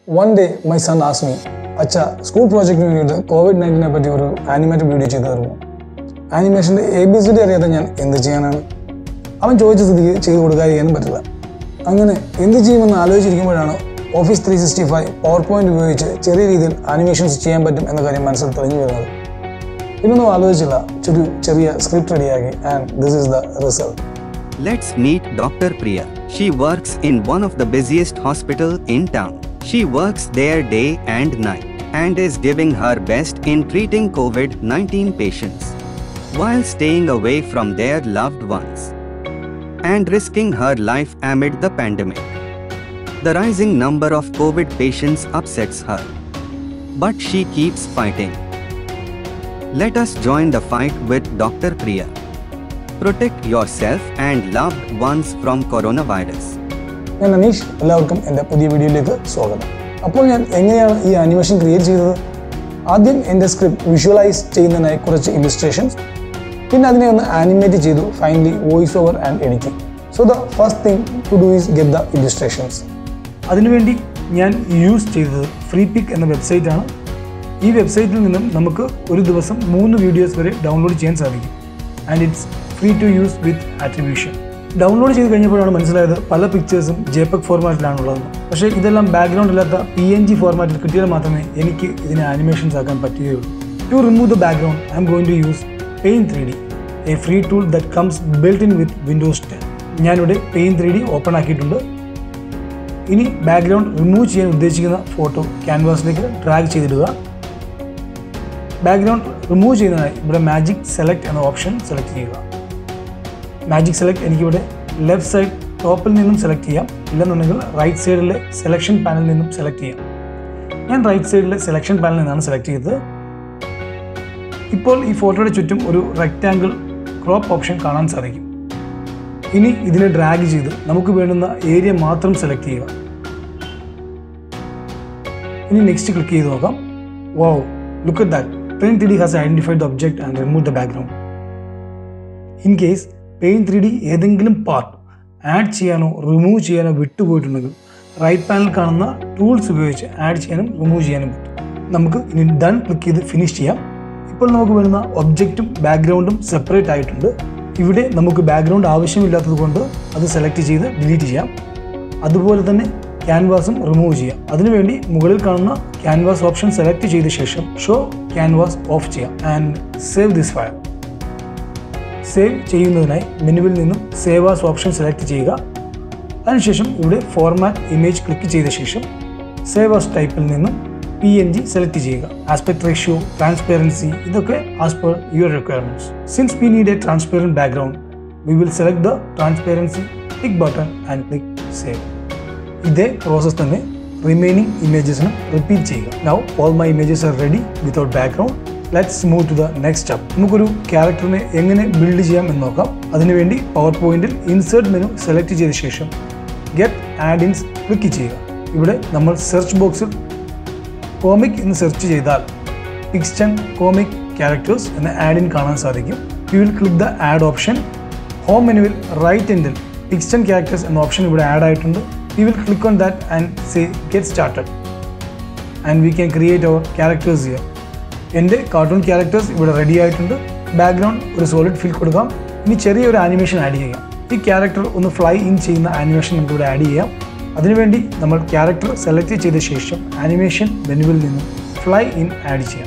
One day my son ആസ് me അച്ഛ school പ്രോജക്റ്റിന് വേണ്ടിയിട്ട് കോവിഡ് നയൻറ്റീനെ പറ്റി ഒരു ആനിമേറ്റഡ് വീഡിയോ ചെയ്തു തരുമോ ആനിമേഷൻ്റെ എ ബി സി ഡി അറിയാതെ ഞാൻ എന്ത് ചെയ്യാനാണ് അവൻ ചോദിച്ച സ്ഥിതിക്ക് ചെയ്തു കൊടുക്കാതിരിക്കാനും പറ്റില്ല അങ്ങനെ എന്ത് ചെയ്യുമെന്ന് ആലോചിച്ചിരിക്കുമ്പോഴാണ് Office three sixty five PowerPoint ഉപയോഗിച്ച് ചെറിയ രീതിയിൽ ആനിമേഷൻസ് ചെയ്യാൻ പറ്റും എന്ന കാര്യം മനസ്സിൽ തെളിഞ്ഞു വരുന്നത് ഇതൊന്നും ആലോചിച്ചില്ല ഒരു ചെറിയ സ്ക്രിപ്റ്റ് റെഡിയാക്കി and this is the result Let's meet Dr. Priya. She works in one of the busiest hospital in town. She works there day and night and is giving her best in treating COVID-19 patients while staying away from their loved ones and risking her life amid the pandemic. The rising number of COVID patients upsets her, but she keeps fighting. Let us join the fight with Dr. Priya. Protect yourself and loved ones from coronavirus. ഞാൻ അനീഷ് എല്ലാവർക്കും എൻ്റെ പുതിയ വീഡിയോയിലേക്ക് സ്വാഗതം അപ്പോൾ ഞാൻ എങ്ങനെയാണ് ഈ ആനിമേഷൻ ക്രിയേറ്റ് ചെയ്തത് ആദ്യം എൻ്റെ സ്ക്രിപ്റ്റ് വിഷ്വലൈസ് ചെയ്യുന്നതിനായി കുറച്ച് ഇലിസ്ട്രേഷൻസ് പിന്നെ അതിനെ ഒന്ന് ആനിമേറ്റ് ചെയ്തു finally voice over and editing so the first thing to do is get the illustrations അതിനുവേണ്ടി ഞാൻ യൂസ് ചെയ്തത് ഫ്രീ പിക്ക് എന്ന വെബ്സൈറ്റ് ആണ് ഈ വെബ്സൈറ്റിൽ നിന്നും നമുക്ക് ഒരു ദിവസം മൂന്ന് വീഡിയോസ് വരെ ഡൗൺലോഡ് ചെയ്യാൻ സാധിക്കും and it's free to use with attribution download ചെയ്ത് കഴിഞ്ഞപ്പോഴാണ് മനസ്സിലായത് പല പിക്ചേഴ്സും ജെപെക് ഫോർമാറ്റിലാണുള്ളതെന്ന് പക്ഷേ ഇതെല്ലാം ബാക്ക്ഗ്രൗണ്ട് ഇല്ലാത്ത പി എൻ ജി ഫോർമാറ്റിൽ കിട്ടിയാൽ മാത്രമേ എനിക്ക് ഇതിനെ ആനിമേഷൻസ് ആക്കാൻ പറ്റുകയുള്ളൂ to remove the background I'm going to use Paint three D a free tool that comes built in with Windows ten ഞാനിവിടെ പെയിൻ ത്രീ ഡി ഓപ്പൺ ആക്കിയിട്ടുണ്ട് ഇനി ബാക്ക്ഗ്രൗണ്ട് റിമൂവ് ചെയ്യാൻ ഉദ്ദേശിക്കുന്ന ഫോട്ടോ ക്യാൻവാസിലേക്ക് ഡ്രാഗ് ചെയ്തിടുക background remove ചെയ്യുന്നതിനായി ഇവിടെ magic select എന്ന ഓപ്ഷൻ സെലക്ട് ചെയ്യുക മാജിക് സെലക്ട് എനിക്കിവിടെ ലെഫ്റ്റ് സൈഡ് ടോപ്പിൽ നിന്നും സെലക്ട് ചെയ്യാം ഇല്ലെന്നുണ്ടെങ്കിൽ റൈറ്റ് സൈഡിലെ സെലക്ഷൻ പാനലിൽ നിന്നും സെലക്ട് ചെയ്യാം ഞാൻ റൈറ്റ് സൈഡിലെ സെലക്ഷൻ പാനലിൽ നിന്നാണ് സെലക്ട് ചെയ്തത് ഇപ്പോൾ ഈ ഫോട്ടോയുടെ ചുറ്റും ഒരു റെക്റ്റാങ്കിൾ ക്രോപ്പ് ഓപ്ഷൻ കാണാൻ സാധിക്കും ഇനി ഇതിനെ ഡ്രാഗ് ചെയ്ത് നമുക്ക് വേണ്ടുന്ന ഏരിയ മാത്രം സെലക്ട് ചെയ്യുക ഇനി നെക്സ്റ്റ് ക്ലിക്ക് ചെയ്ത് നോക്കാം wow look at that Paint three D has identified the object and remove the background in case Paint three D ഏതെങ്കിലും പാർട്ട് ആഡ് ചെയ്യാനോ റിമൂവ് ചെയ്യാനോ വിട്ടുപോയിട്ടുണ്ടെങ്കിൽ റൈറ്റ് പാനൽ കാണുന്ന ടൂൾസ് ഉപയോഗിച്ച് ആഡ് ചെയ്യാനും റിമൂവ് ചെയ്യാനും പറ്റും നമുക്ക് ഇനി ഡൺ ക്ലിക്ക് ചെയ്ത് ഫിനിഷ് ചെയ്യാം ഇപ്പോൾ നമുക്ക് വരുന്ന ഒബ്ജക്റ്റും ബാക്ക്ഗ്രൗണ്ടും സെപ്പറേറ്റ് ആയിട്ടുണ്ട് ഇവിടെ നമുക്ക് ബാക്ക്ഗ്രൗണ്ട് ആവശ്യമില്ലാത്തത് കൊണ്ട് അത് സെലക്ട് ചെയ്ത് ഡിലീറ്റ് ചെയ്യാം അതുപോലെ തന്നെ ക്യാൻവാസും റിമൂവ് ചെയ്യാം അതിനുവേണ്ടി മുകളിൽ കാണുന്ന ക്യാൻവാസ് ഓപ്ഷൻ സെലക്ട് ചെയ്ത ശേഷം ഷോ ക്യാൻവാസ് ഓഫ് ചെയ്യാം and save this file save ചെയ്യുന്നതിനായി മെനുവിൽ നിന്നും സേവ് ആസ് ഓപ്ഷൻ സെലക്ട് ചെയ്യുക അതിനുശേഷം ഇവിടെ ഫോർമാറ്റ് ഇമേജ് ക്ലിക്ക് ചെയ്ത ശേഷം സേവ് ആസ് ടൈപ്പിൽ നിന്നും പി എൻ ജി സെലക്ട് ചെയ്യുക ആസ്പെക്ട് റേഷ്യോ ട്രാൻസ്പെറൻസി ഇതൊക്കെ as per your requirements since we need a transparent background we will select the transparency tick button and click save ഇതേ process തന്നെ remaining ഇമേജസിനും repeat ചെയ്യുക now all my images are ready without background let's move to the next step നമുക്കൊരു ക്യാരക്ടറിനെ എങ്ങനെ build ചെയ്യാം എന്ന് നോക്കാം അതിനുവേണ്ടി പവർ പോയിന്റിൽ ഇൻസേർട്ട് മെനു സെലക്ട് ചെയ്ത ശേഷം ഗെറ്റ് ആഡ് ഇൻസ് ക്ലിക്ക് ചെയ്യുക ഇവിടെ നമ്മൾ സെർച്ച് ബോക്സിൽ കോമിക് എന്ന് സെർച്ച് ചെയ്താൽ പിക്സ്റ്റൺ കോമിക് ക്യാരക്ടേഴ്സ് എന്ന ആഡ് ഇൻ കാണാൻ സാധിക്കും you will click the add option home മെനുവിൽ റൈറ്റ് എൻഡിൽ പിക്സ്റ്റൺ ക്യാരക്ടേഴ്സ് എന്ന ഓപ്ഷൻ ഇവിടെ ആഡ് ആയിട്ടുണ്ട് you will click on that and say get started and we can create our characters here എൻ്റെ cartoon characters ഇവിടെ ready ആയിട്ടുണ്ട് background ഒരു solid feel കൊടുക്കാം ഇനി ചെറിയൊരു ആനിമേഷൻ ആഡ് ചെയ്യാം ഈ ക്യാരക്ടർ ഒന്ന് ഫ്ലൈ ഇൻ ചെയ്യുന്ന ആനിമേഷൻ നമുക്ക് ഇവിടെ ആഡ് ചെയ്യാം അതിനുവേണ്ടി നമ്മൾ ക്യാരക്ടർ സെലക്ട് ചെയ്ത ശേഷം ആനിമേഷൻ മെനുവിൽ നിന്നും ഫ്ലൈ ഇൻ ആഡ് ചെയ്യാം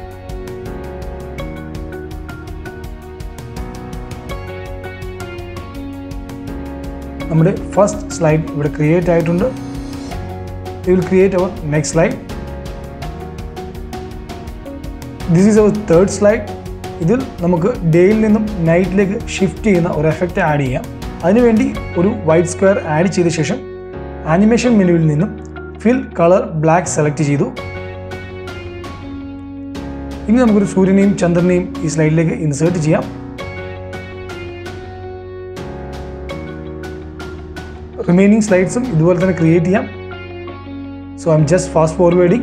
നമ്മുടെ ഫസ്റ്റ് സ്ലൈഡ് ഇവിടെ ക്രിയേറ്റ് ആയിട്ടുണ്ട് we will create our next slide this is our third slide ഇതിൽ നമുക്ക് ഡേയിൽ നിന്നും നൈറ്റിലേക്ക് ഷിഫ്റ്റ് ചെയ്യുന്ന ഒരു എഫക്റ്റ് ആഡ് ചെയ്യാം അതിനുവേണ്ടി ഒരു വൈറ്റ് സ്ക്വയർ ആഡ് ചെയ്ത ശേഷം ആനിമേഷൻ മെനുവിൽ നിന്നും ഫിൽ കളർ ബ്ലാക്ക് സെലക്ട് ചെയ്തു ഇനി നമുക്കൊരു സൂര്യനെയും ചന്ദ്രനെയും ഈ സ്ലൈഡിലേക്ക് ഇൻസേർട്ട് ചെയ്യാം റിമൈനിങ് സ്ലൈഡ്സും ഇതുപോലെ തന്നെ ക്രിയേറ്റ് ചെയ്യാം so I'm just fast forwarding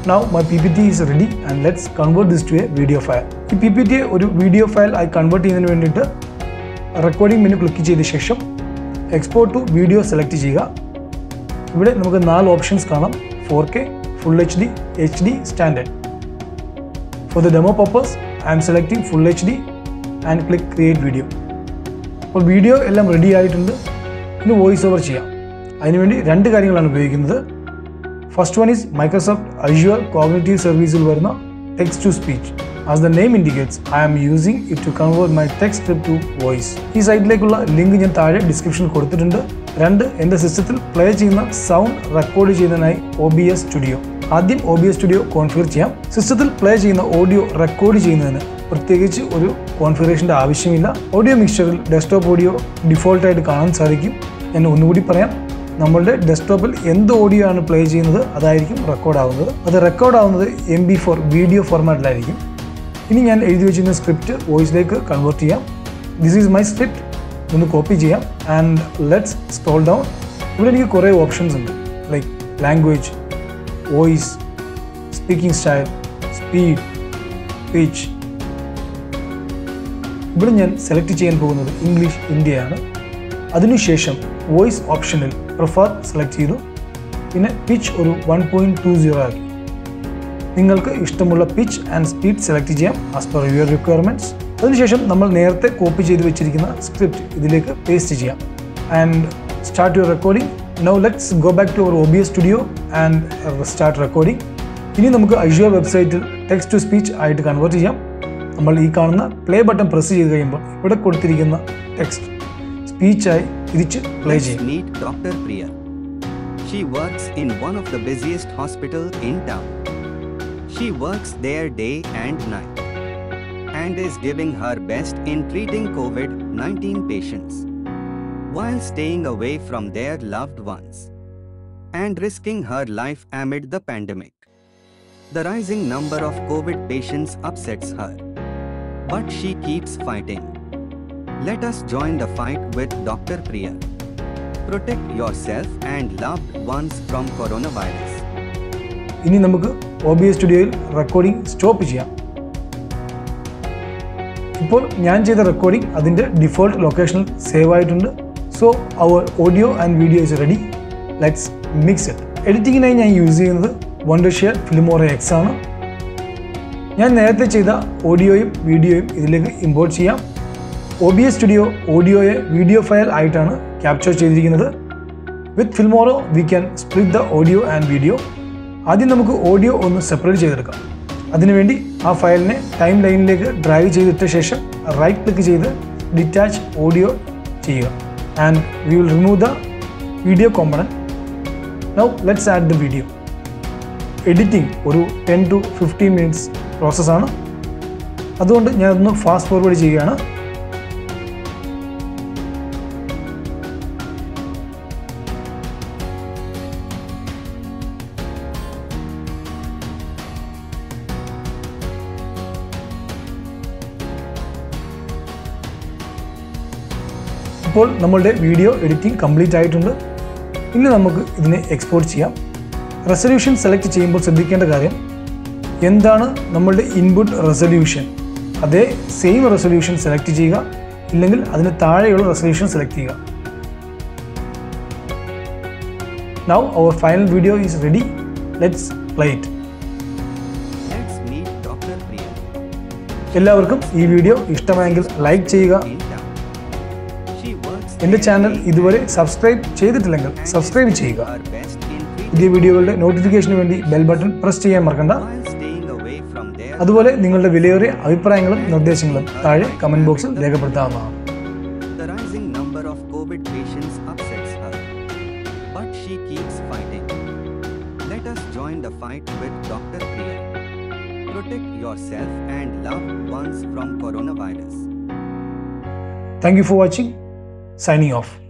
Now my PPT is ready and let's convert this to a video file. ഈ പി പി ടി ഒരു വീഡിയോ ഫയൽ ആയി കൺവേർട്ട് ചെയ്യുന്നതിന് വേണ്ടിയിട്ട് റെക്കോർഡിംഗ് മെനു ക്ലിക്ക് ചെയ്ത ശേഷം എക്സ്പോർട്ട് ടു വീഡിയോ സെലക്ട് ചെയ്യുക ഇവിടെ നമുക്ക് നാല് ഓപ്ഷൻസ് കാണാം four K full H D H D standard for the demo purpose I'm selecting full H D and click create video അപ്പോൾ വീഡിയോ എല്ലാം ready ആയിട്ടുണ്ട് ഇനി വോയിസ് ഓവർ ചെയ്യാം അതിനുവേണ്ടി രണ്ട് കാര്യങ്ങളാണ് ഉപയോഗിക്കുന്നത് first one is Microsoft Azure cognitive സർവീസിൽ വരുന്ന text to speech as the name indicates I am using it to convert my text script to voice ഈ സൈറ്റിലേക്കുള്ള ലിങ്ക് ഞാൻ താഴെ ഡിസ്ക്രിപ്ഷനിൽ കൊടുത്തിട്ടുണ്ട് രണ്ട് എൻ്റെ സിസ്റ്റത്തിൽ പ്ലേ ചെയ്യുന്ന സൗണ്ട് റെക്കോർഡ് ചെയ്യുന്നതിനായി ഒ ബി എസ് സ്റ്റുഡിയോ ആദ്യം O B S studio configure ചെയ്യാം സിസ്റ്റത്തിൽ പ്ലേ ചെയ്യുന്ന ഓഡിയോ റെക്കോർഡ് ചെയ്യുന്നതിന് പ്രത്യേകിച്ച് ഒരു കോൺഫിഗറേഷൻ്റെ ആവശ്യമില്ല ഓഡിയോ മിക്സ്ചറിൽ ഡെസ്ക്ടോപ്പ് ഓഡിയോ ഡിഫോൾട്ടായിട്ട് കാണാൻ സാധിക്കും ഞാൻ ഒന്നുകൂടി പറയാം നമ്മളുടെ ഡെസ്ക്ടോപ്പിൽ എന്ത് ഓഡിയോ ആണ് പ്ലേ ചെയ്യുന്നത് അതായിരിക്കും റെക്കോർഡ് ആവുന്നത് അത് റെക്കോർഡ് ആവുന്നത് എം ബി ഫോർ വീഡിയോ ഫോർമാറ്റിലായിരിക്കും ഇനി ഞാൻ എഴുതി വെച്ചിരുന്ന സ്ക്രിപ്റ്റ് വോയിസിലേക്ക് കൺവേർട്ട് ചെയ്യാം ദിസ് ഈസ് മൈ സ്ക്രിപ്റ്റ് ഒന്ന് കോപ്പി ചെയ്യാം ആൻഡ് ലെറ്റ്സ് സ്ക്രോൾ ഡൗൺ ഇവിടെ എനിക്ക് കുറേ ഓപ്ഷൻസ് ഉണ്ട് like language voice speaking style speed pitch ഇവിടെ ഞാൻ സെലക്ട് ചെയ്യാൻ പോകുന്നത് ഇംഗ്ലീഷ് ഇന്ത്യയാണ് അതിനുശേഷം വോയിസ് ഓപ്ഷനിൽ പ്രിഫർ സെലക്ട് ചെയ്തു പിന്നെ പിച്ച് ഒരു വൺ പോയിൻറ്റ് ടു സീറോ ആക്കി നിങ്ങൾക്ക് ഇഷ്ടമുള്ള പിച്ച് ആൻഡ് സ്പീഡ് സെലക്ട് ചെയ്യാം ആസ് പെർ യുവർ റിക്വയർമെൻറ്റ്സ് അതിനുശേഷം നമ്മൾ നേരത്തെ കോപ്പി ചെയ്ത് വെച്ചിരിക്കുന്ന സ്ക്രിപ്റ്റ് ഇതിലേക്ക് പേസ്റ്റ് ചെയ്യാം and start your recording now let's go back to our O B S studio and start recording ഇനി നമുക്ക് അഷ്യൂർ വെബ്സൈറ്റിൽ ടെക്സ്റ്റ് ടു സ്പീച്ച് ആയിട്ട് കൺവേർട്ട് ചെയ്യാം നമ്മൾ ഈ കാണുന്ന പ്ലേ ബട്ടൺ പ്രസ് ചെയ്ത് കഴിയുമ്പോൾ ഇവിടെ കൊടുത്തിരിക്കുന്ന ടെക്സ്റ്റ് സ്പീച്ചായി തിരിച്ച് പ്ലേ Let's ചെയ്യും meet Dr. Priya. She works in one of the busiest hospitals in town. She works there day and night and is giving her best in treating COVID 19 patients while staying away from their loved ones and risking her life amid the pandemic. The rising number of COVID patients upsets her, but she keeps fighting. Let us join the fight with Dr. Priya. Protect yourself and loved ones from coronavirus. ഇനി നമുക്ക് O B S സ്റ്റുഡിയോയിൽ recording stop ചെയ്യാം ഇപ്പോൾ ഞാൻ ചെയ്ത recording അതിൻ്റെ default ലൊക്കേഷനിൽ save ആയിട്ടുണ്ട് so our audio and video is ready let's mix it എഡിറ്റിങ്ങിനായി ഞാൻ യൂസ് ചെയ്യുന്നത് വണ്ടർഷിയർ ഫിലിമോറ എക്സ് ആണ് ഞാൻ നേരത്തെ ചെയ്ത ഓഡിയോയും വീഡിയോയും ഇതിലേക്ക് ഇമ്പോർട്ട് ചെയ്യാം ഒ ബി എസ് സ്റ്റുഡിയോ ഓഡിയോയെ വീഡിയോ ഫയൽ ആയിട്ടാണ് ക്യാപ്ചർ ചെയ്തിരിക്കുന്നത് with Filmora we can split the audio and video ആദ്യം നമുക്ക് ഓഡിയോ ഒന്ന് സെപ്പറേറ്റ് ചെയ്തെടുക്കാം അതിനുവേണ്ടി ആ ഫയലിനെ ടൈം ലൈനിലേക്ക് ഡ്രൈവ് ചെയ്തിട്ട ശേഷം റൈറ്റ് ക്ലിക്ക് ചെയ്ത് ഡിറ്റാച്ച് ഓഡിയോ ചെയ്യുക and we will remove the video component now let's add the video editing ഒരു ടെൻ ടു ഫിഫ്റ്റീൻ മിനിറ്റ്സ് പ്രോസസ്സാണ് അതുകൊണ്ട് ഞാനൊന്ന് ഫാസ്റ്റ് ഫോർവേഡ് ചെയ്യുകയാണ് ഇപ്പോൾ നമ്മളുടെ വീഡിയോ എഡിറ്റിംഗ് കംപ്ലീറ്റ് ആയിട്ടുണ്ട് ഇനി നമുക്ക് ഇതിനെ എക്സ്പോർട്ട് ചെയ്യാം റെസൊല്യൂഷൻ സെലക്ട് ചെയ്യുമ്പോൾ ശ്രദ്ധിക്കേണ്ട കാര്യം എന്താണ് നമ്മളുടെ ഇൻപുട്ട് റെസൊല്യൂഷൻ അതേ സെയിം റെസൊല്യൂഷൻ സെലക്ട് ചെയ്യുക ഇല്ലെങ്കിൽ അതിന് താഴെയുള്ള റെസൊല്യൂഷൻ സെലക്ട് ചെയ്യുക now our final video is ready let's play it Let's meet Dr. Priya. എല്ലാവർക്കും ഈ വീഡിയോ ഇഷ്ടമായെങ്കിൽ ലൈക്ക് ചെയ്യുക In town. She works എൻ്റെ ചാനൽ ഇതുവരെ സബ്സ്ക്രൈബ് ചെയ്തിട്ടില്ലെങ്കിൽ സബ്സ്ക്രൈബ് ചെയ്യുക her best in treating പുതിയ വീഡിയോകളുടെ നോട്ടിഫിക്കേഷന് വേണ്ടി ബെൽ ബട്ടൺ പ്രസ് ചെയ്യാൻ മറക്കണ്ട while staying away from their അതുപോലെ നിങ്ങളുടെ വിലയേറിയ അഭിപ്രായങ്ങളും നിർദ്ദേശങ്ങളും താഴെ കമന്റ് ബോക്സിൽ രേഖപ്പെടുത്താവുന്നതാണ് The rising number of COVID patients upsets her, but she keeps fighting. Let us join the fight with Dr. Priya. Protect yourself and loved ones from coronavirus. Thank you for watching signing of